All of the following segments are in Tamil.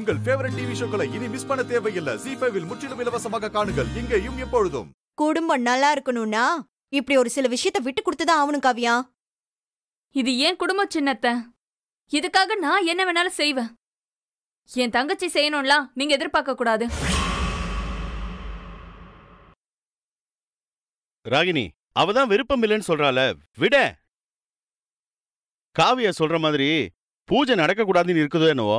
உங்கள் ஃபேவரட் டிவி ஷோக்களை இனி மிஸ் பண்ண தேவையில்லை ஜி ஃபைவில் முற்றிலும் இலவசமாக காணுங்கள் இங்கேயும் எப்பொழுதும் குடும்பம் நல்லா இருக்கணும்னா இப்படி ஒரு சில விஷயத்த விட்டு கொடுத்துதான் ஆகணும் காவியா இது ஏன் குடும்ப சின்னத்தை இதுக்காக நான் என்ன வேணாலும் செய்வேன் என் தங்கச்சி செய்யணும்லாம் நீங்க எதிர்பார்க்க கூடாது ராகினி அவ தான் விருப்பம் இல்லைன்னு சொல்றாள விட காவியா சொல்ற மாதிரி பூஜை நடக்க கூடாதுன்னு இருக்குதோ என்னவோ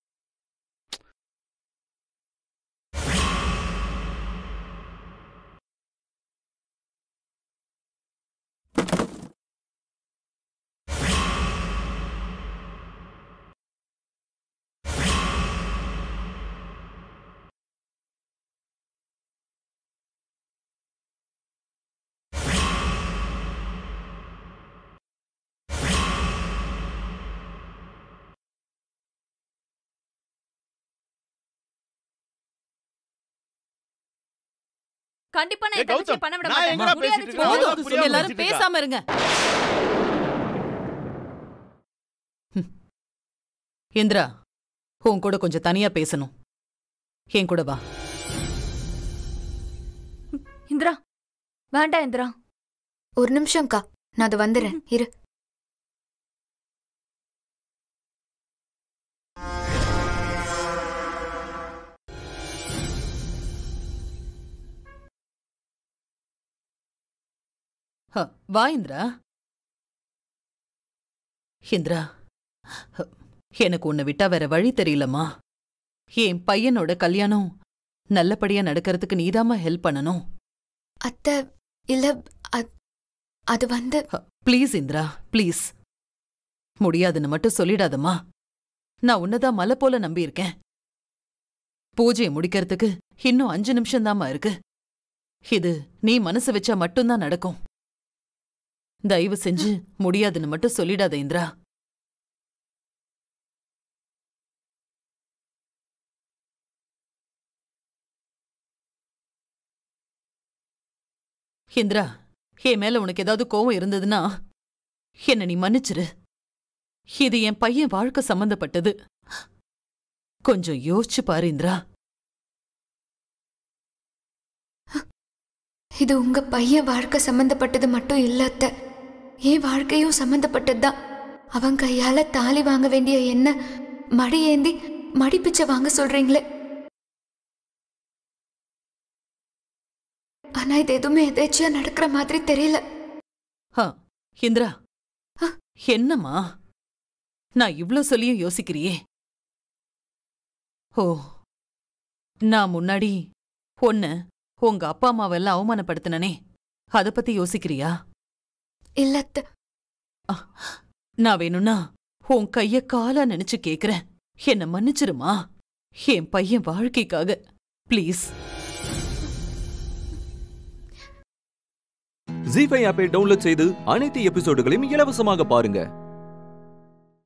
கண்டிப்பா நான் ஏய், என் தங்கச்சியை கௌதம், பண்ண விட நான் மாட்டேன் எங்கடா முடியாது பேசிட்டு சின்ன. இருக்கேன்? போதும் புரியாம எல்லாரும் பேசிட்டு இருக்கா? பேசாம இருங்க ஹம். இந்திரா உன் கூட கொஞ்சம் தனியா பேசணும் என் கூட வா இந்திரா வேண்டாம் இந்திரா ஒரு நிமிஷம்க்கா நான் அது வந்துடுறேன் இரு ஹ, வா இந்திரா இந்திரா ஹ, எனக்கு உன்னை விட்டா வேற வழி தெரியலம்மா என் பையனோட கல்யாணம் நல்லபடியா நடக்கிறதுக்கு நீதாம்மா ஹெல்ப் பண்ணணும் அத்தை இல்ல அத்- அது வந்து ப்ளீஸ் இந்திரா ப்ளீஸ் முடியாதுன்னு மட்டும் சொல்லிடாதம்மா நான் உன்னதான் மலை போல நம்பியிருக்கேன் பூஜையை முடிக்கிறதுக்கு இன்னும் அஞ்சு நிமிஷம்தாம்மா இருக்கு இது நீ மனசு வச்சா மட்டும்தான் நடக்கும் தயவு செஞ்சு முடியாதுன்னு மட்டும் சொல்லிடாத இந்திரா இந்திரா என் மேல உனக்கு ஏதாவது கோவம் இருந்ததுன்னா என்ன நீ மன்னிச்சிரு இது என் பையன் வாழ்க்கை சம்பந்தப்பட்டது கொஞ்சம் யோசிச்சு பாரு இந்திரா இது உங்க பையன் வாழ்க்கை சம்பந்தப்பட்டது மட்டும் இல்ல அத்தை என் வாழ்க்கையும் சம்பந்தப்பட்டதுதான் அவன் கையால தாலி வாங்க வேண்டிய என்ன மடி ஏந்தி மடி பிச்சை வாங்க சொல்றீங்களே ஆனா இது எதுவுமே எதேச்சியா நடக்கிற மாதிரி தெரியல ஹ இந்திரா அ. என்னம்மா நான் இவ்ளோ சொல்லியும் யோசிக்கிறியே ஓ நான் முன்னாடி ஒன்னு உங்க அப்பா அம்மாவெல்லாம் அவமானப்படுத்தினனே அத பத்தி யோசிக்கிறியா இல்ல அத்தை நான் வேணும்னா உன் கைய காலா நினைச்சு கேக்குறேன் என்ன மன்னிச்சிருமா என் பையன் வாழ்க்கைக்காக ப்ளீஸ் ஜி ஃபைவ் ஆப்பை டவுன்லோட் செய்து அனைத்து எபிசோடுகளையும் இலவசமாக பாருங்க